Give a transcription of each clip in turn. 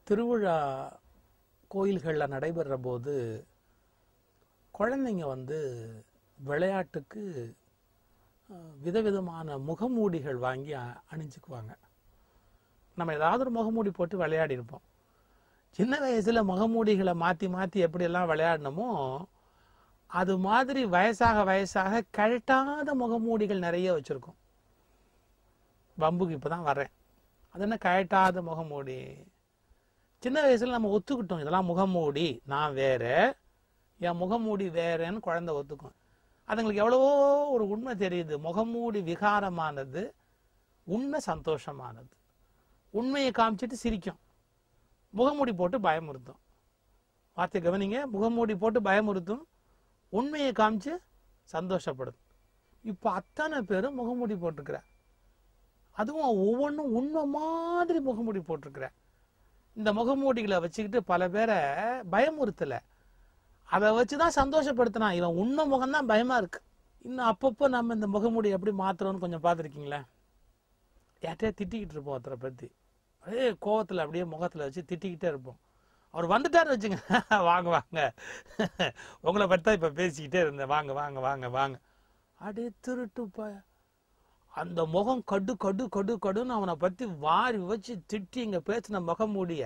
திருவிழா கோயில்களில் நடைபெற போது குழந்தைங்க வந்து விளையாட்டுக்கு அஹ், விதவிதமான முகமூடிகள் வாங்கி அ- அணிஞ்சுக்குவாங்க நம்ம ஏதாவது ஒரு முகமூடி போட்டு விளையாடி இருப்போம் சின்ன வயசுல முகமூடிகளை மாற்றி மாற்றி எப்படியெல்லாம் விளையாடணுமோ அது மாதிரி வயசாக வயசாக கழட்டாத முகமூடிகள் நிறைய வச்சுருக்கோம் வம்புக்கு இப்போ தான் வரேன் அது என்ன கழட்டாத முகமூடி சின்ன வயசுல நம்ம ஒத்துக்கிட்டோம் இதெல்லாம் முகமூடி நான் வேற என் முகமூடி வேறேன்னு குழந்தை ஒத்துக்கும் அதுங்களுக்கு எவ்வளவோ ஒரு உண்மை தெரியுது முகமூடி விகாரமானது உண்மை சந்தோஷமானது உண்மையை காமிச்சிட்டு சிரிக்கும் முகமூடி போட்டு பயமுறுத்தும் வார்த்தை கவனிங்க முகமூடி போட்டு பயமுறுத்தும் உண்மையை காமிச்சு சந்தோஷப்படும் இப்போ அத்தனை பேரும் முகமூடி போட்டிருக்கிற அதுவும் ஒவ்வொன்றும் உண்மை மாதிரி முகமூடி போட்டிருக்கிற இந்த முகமூடிகளை வச்சுக்கிட்டு பல பேரை பயமுறுத்தல அதை வச்சு தான் சந்தோஷப்படுத்தினா இவன் உண்மை முகம்தான் பயமா இருக்கு இன்னும் அப்பப்போ நம்ம இந்த முகமூடி எப்படி மாத்துறோம்னு கொஞ்சம் பார்த்துருக்கீங்களா யார்கிட்டயா திட்டிக்கிட்டு இருப்போம் ஒருத்தரை பத்தி அப்படியே கோவத்துல அப்படியே முகத்துல வச்சு திட்டிக்கிட்டே இருப்போம் அவர் வந்துட்டாரு வச்சுங்க வாங்க வாங்க உங்களை பற்றி தான் இப்போ பேசிக்கிட்டே இருந்தேன் வாங்க வாங்க வாங்க வாங்க அப்படியே திருட்டுப்பா அந்த முகம் கடு கடு கடு கடுன்னு அவனை பத்தி வாரி வச்சு திட்டி இங்க பேசின முகமூடிய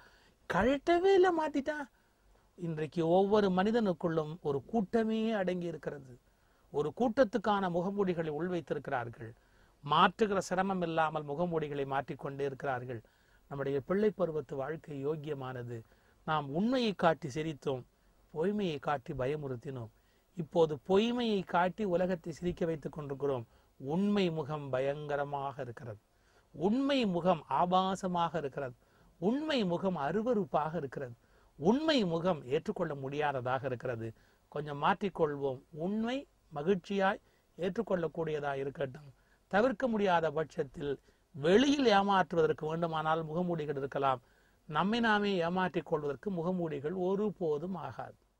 கழட்டவே இல்லை மாத்திட்டான் இன்றைக்கு ஒவ்வொரு மனிதனுக்குள்ளும் ஒரு கூட்டமே அடங்கி இருக்கிறது ஒரு கூட்டத்துக்கான முகமூடிகளை உள்வைத்திருக்கிறார்கள் மாற்றுகிற சிரமம் இல்லாமல் முகமூடிகளை மாற்றிக்கொண்டே இருக்கிறார்கள் நம்முடைய பிள்ளை பருவத்து வாழ்க்கை யோக்கியமானது நாம் உண்மையை காட்டி சிரித்தோம் பொய்மையை காட்டி பயமுறுத்தினோம் இப்போது பொய்மையை காட்டி உலகத்தை சிரிக்க வைத்துக் கொண்டிருக்கிறோம் உண்மை முகம் பயங்கரமாக இருக்கிறது உண்மை முகம் ஆபாசமாக இருக்கிறது உண்மை முகம் அருவருப்பாக இருக்கிறது உண்மை முகம் ஏற்றுக்கொள்ள முடியாததாக இருக்கிறது கொஞ்சம் மாற்றிக்கொள்வோம் உண்மை மகிழ்ச்சியாய் ஏற்றுக்கொள்ளக்கூடியதாக இருக்கட்டும் தவிர்க்க முடியாத பட்சத்தில் வெளியில் ஏமாற்றுவதற்கு வேண்டுமானால் முகமூடிகள் இருக்கலாம் நம்மை நாமே ஏமாற்றிக் கொள்வதற்கு முகமூடிகள் ஒருபோதும் ஆகாது